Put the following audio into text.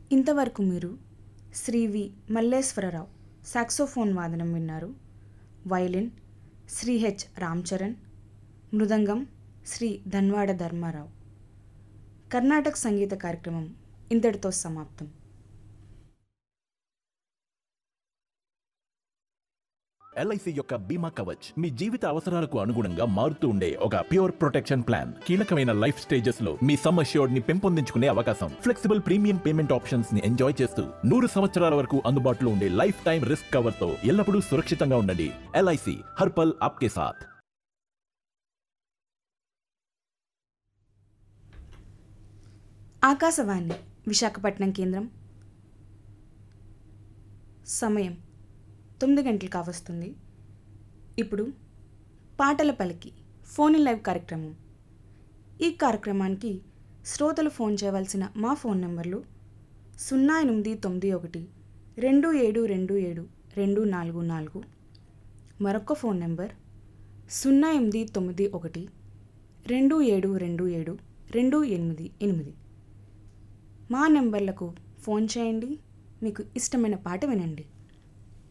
ఇంతవరకు మీరు Shri V Malleswararao saxophone వాదనం విన్నారు వయలిన్ శ్రీ హెచ్ రామ్చరణ్ మృదంగం శ్రీ ధన్వాడ ధర్మారావు కర్ణాటక సంగీత కార్యక్రమం ఇంతటితో సమాప్తం ఎల్ఐసి యొక్క బీమా కవచ్ మీ జీవిత అవసరాలకు అనుగుణంగా మారుతూ ఉండే ఒక ప్యూర్ ప్రొటెక్షన్ ప్లాన్ కీలకమైన లైఫ్ స్టేజెస్ లో మీ సమ్ అష్యూర్డ్ ని పెంపొందించుకునే అవకాశం ఫ్లెక్సిబుల్ ప్రీమియం పేమెంట్ ఆప్షన్స్ ని ఎంజాయ్ చేస్తూ నూరు సంవత్సరాల వరకు అందుబాటులో ఉండే లైఫ్ టైం రిస్క్ కవర్ తో ఎల్లప్పుడూ సురక్షితంగా ఉండండి ఎల్ఐసి హర్పల్ ఆప్కే సాథ్ ఆకాశవాణి విశాఖపట్నం కేంద్రం సమయం తొమ్మిది గంటలు కావస్తుంది ఇప్పుడు పాటల పలికి ఫోన్ ఇన్ లైవ్ కార్యక్రమం ఈ కార్యక్రమానికి శ్రోతలు ఫోన్ చేయవలసిన మా ఫోన్ నెంబర్లు సున్నా ఎనిమిది తొమ్మిది ఒకటి రెండు ఏడు రెండు ఏడు రెండు నాలుగు నాలుగు మరొక ఫోన్ నెంబర్ సున్నా ఎనిమిది తొమ్మిది ఒకటి రెండు ఏడు రెండు ఏడు రెండు ఎనిమిది ఎనిమిది మా నెంబర్లకు ఫోన్ చేయండి మీకు ఇష్టమైన పాట వినండి